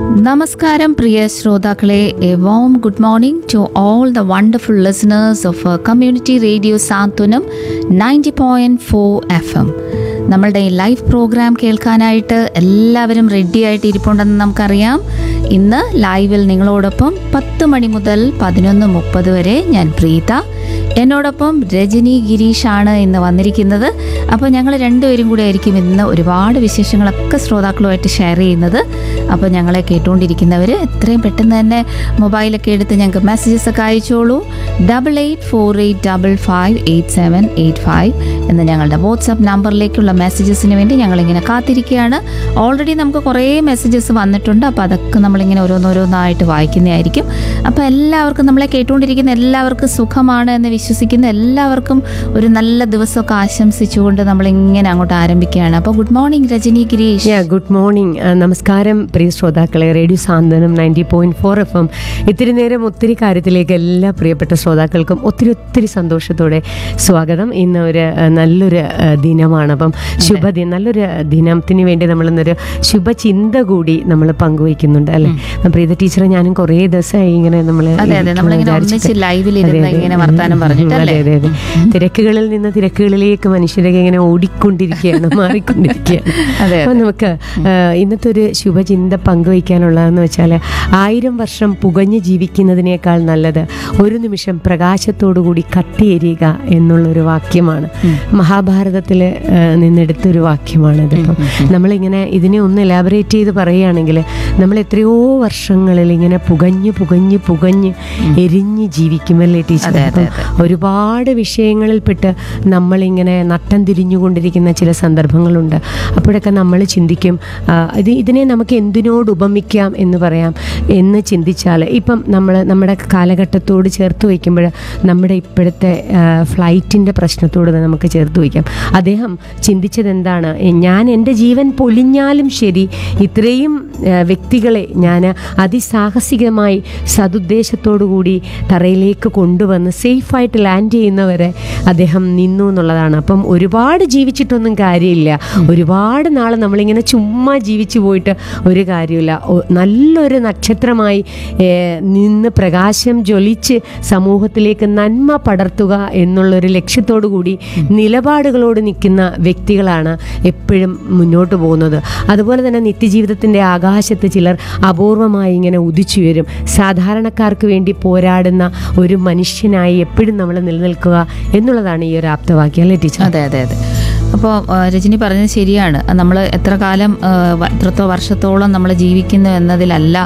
നമസ്കാരം പ്രിയ ശ്രോതാക്കളെ a warm good morning to all the wonderful listeners of community radio Santhwanam ninety point four F M നമ്മളുടെ ഈ live programme കേൾക്കാനായിട്ട് എല്ലാവരും റെഡി ആയിട്ട് ഇരിപ്പുണ്ടെന്ന് നമുക്കറിയാം ഇന്ന് ലൈവിൽ നിങ്ങളോടൊപ്പം പത്ത് മണി മുതൽ പതിനൊന്ന് മുപ്പത് വരെ ഞാൻ പ്രീത എന്നോടൊപ്പം രജനി ഗിരീഷാണ് ഇന്ന് വന്നിരിക്കുന്നത് അപ്പോൾ ഞങ്ങൾ രണ്ടുപേരും കൂടെ ആയിരിക്കും ഇന്ന് ഒരുപാട് വിശേഷങ്ങളൊക്കെ ശ്രോതാക്കളുമായിട്ട് ഷെയർ ചെയ്യുന്നത് അപ്പോൾ ഞങ്ങളെ കേട്ടുകൊണ്ടിരിക്കുന്നവർ എത്രയും പെട്ടെന്ന് തന്നെ മൊബൈലൊക്കെ എടുത്ത് ഞങ്ങൾക്ക് മെസ്സേജസ് ഒക്കെ അയച്ചോളൂ double eight four eight double five eight seven eight five എന്ന ഞങ്ങളുടെ വാട്സപ്പ് നമ്പറിലേക്കുള്ള മെസ്സേജസിന് വേണ്ടി ഞങ്ങളിങ്ങനെ കാത്തിരിക്കുകയാണ് ഓൾറെഡി നമുക്ക് കുറേ മെസ്സേജസ് വന്നിട്ടുണ്ട് അപ്പോൾ അതൊക്കെ നമ്മളിങ്ങനെ ഓരോന്നോരോന്നായിട്ട് വായിക്കുന്നതായിരിക്കും അപ്പോൾ എല്ലാവർക്കും നമ്മളെ കേട്ടുകൊണ്ടിരിക്കുന്ന എല്ലാവർക്കും സുഖമാണ് എന്ന് വിശ്വസിക്കുന്ന എല്ലാവർക്കും ഒരു നല്ല ദിവസമൊക്കെ ആശംസിച്ചുകൊണ്ട് നമ്മളിങ്ങനെ അങ്ങോട്ട് ആരംഭിക്കുകയാണ് അപ്പോൾ good morning Rajani Girish yeah good morning ആ, നമസ്കാരം പ്രിയ ശ്രോതാക്കളെ radio Santhwanam ninety point four F M ഇത്തിരി നേരം ഒത്തിരി കാര്യത്തിലേക്ക് എല്ലാ പ്രിയപ്പെട്ട ശ്രോതാക്കൾക്കും ഒത്തിരി ഒത്തിരി സന്തോഷത്തോടെ സ്വാഗതം ഇന്ന് ഒരു ആ, നല്ലൊരു ആ, ദിനമാണ് അപ്പം ശുഭദിനം നല്ലൊരു ദിനത്തിന് വേണ്ടി നമ്മൾ ഇന്നൊരു ശുഭചിന്ത കൂടി നമ്മൾ പങ്കുവയ്ക്കുന്നുണ്ട് അല്ലേ പ്രീത ടീച്ചറെ ഞാനും കുറേ ദിവസമായി ഇങ്ങനെ നമ്മൾ അതെ അതെ നമ്മളിങ്ങനെ ഒന്നിച്ച് ലൈവിൽ ഇരുന്ന് ഇങ്ങനെ വർത്താനം പറഞ്ഞിട്ടല്ലേ അതെ അതെ അതെ തിരക്കുകളിൽ നിന്ന് തിരക്കുകളിലേക്ക് മനുഷ്യരൊക്കെ ഇങ്ങനെ ഓടിക്കൊണ്ടിരിക്കുകയാണ് മാറിക്കൊണ്ടിരിക്കുകയാണ് അതെ, അപ്പോൾ നമുക്ക് ആ, ഇന്നത്തെ ഒരു ശുഭചിന്ത പങ്കുവയ്ക്കാനുള്ളതെന്ന് വെച്ചാൽ ആയിരം വർഷം പുകഞ്ഞു ജീവിക്കുന്നതിനേക്കാൾ നല്ലത് ഒരു നിമിഷം പ്രകാശത്തോടു കൂടി കത്തിയെരിയുക എന്നുള്ളൊരു വാക്യമാണ് മഹാഭാരതത്തിൽ നിന്നെടുത്തൊരു വാക്യമാണ് ഇതിപ്പം നമ്മളിങ്ങനെ ഇതിനെ ഒന്ന് എലാബറേറ്റ് ചെയ്ത് പറയുകയാണെങ്കിൽ നമ്മൾ എത്രയോ വർഷങ്ങളിൽ ഇങ്ങനെ പുകഞ്ഞ് പുകഞ്ഞ് പുകഞ്ഞ് എരിഞ്ഞ് ജീവിക്കുമല്ലേ ടീച്ചർ അതെ, അതെ, അപ്പം ഒരുപാട് വിഷയങ്ങളിൽപ്പെട്ട് നമ്മളിങ്ങനെ നട്ടം തിരിഞ്ഞുകൊണ്ടിരിക്കുന്ന ചില സന്ദർഭങ്ങളുണ്ട് അപ്പോഴൊക്കെ നമ്മൾ ചിന്തിക്കും ആ, ഇത് ഇതിനെ നമുക്ക് എന്തിനോട് ഉപമിക്കാം എന്ന് പറയാം എന്ന് ചിന്തിച്ചാൽ ഇപ്പം നമ്മൾ നമ്മുടെ കാലഘട്ടത്തോട് ചേർത്ത് വയ്ക്കുമ്പോൾ നമ്മുടെ ഇപ്പോഴത്തെ ഫ്ലൈറ്റിൻ്റെ പ്രശ്നത്തോട് നമുക്ക് ചേർത്ത് വയ്ക്കാം അദ്ദേഹം ചിന്തിച്ചത് എന്താണ് എ, ഞാൻ എൻ്റെ ജീവൻ പൊലിഞ്ഞാലും ശരി ഇത്രയും ആ, വ്യക്തികളെ ഞാൻ അതിസാഹസികമായി സതുദ്ദേശത്തോടു കൂടി തറയിലേക്ക് കൊണ്ടുവന്ന് സേഫായിട്ട് ലാൻഡ് ചെയ്യുന്നവരെ അദ്ദേഹം നിന്നു എന്നുള്ളതാണ് അപ്പം ഒരുപാട് ജീവിച്ചിട്ടൊന്നും കാര്യമില്ല ഒരുപാട് നാൾ നമ്മളിങ്ങനെ ചുമ്മാ ജീവിച്ചു പോയിട്ട് ഒരു കാര്യമില്ല ഒ- നല്ലൊരു നക്ഷത്രമായി ഏ, നിന്ന് പ്രകാശം ജ്വലിച്ച് സമൂഹത്തിലേക്ക് നന്മ പടർത്തുക എന്നുള്ളൊരു ലക്ഷ്യത്തോടു കൂടി നിലപാടുകളോട് നിൽക്കുന്ന വ്യക്തികളാണ് എപ്പോഴും മുന്നോട്ട് പോകുന്നത് അതുപോലെ തന്നെ നിത്യജീവിതത്തിൻ്റെ ആകാശത്ത് ചിലർ അപൂർവമായി ഇങ്ങനെ ഉദിച്ചു വരും സാധാരണക്കാർക്ക് വേണ്ടി പോരാടുന്ന ഒരു മനുഷ്യനായി എപ്പോഴും നമ്മൾ നിലനിൽക്കുക എന്നുള്ളതാണ് ഈ ഒരു ആപ്തവാക്യം അല്ലേ ടീച്ചർ അതെ അതെ അതെ അപ്പോൾ രജനി പറഞ്ഞത് ശരിയാണ് നമ്മൾ എത്ര കാലം ആ, വ- എത്രത്തോ വർഷത്തോളം നമ്മൾ ജീവിക്കുന്നു എന്നതിലല്ല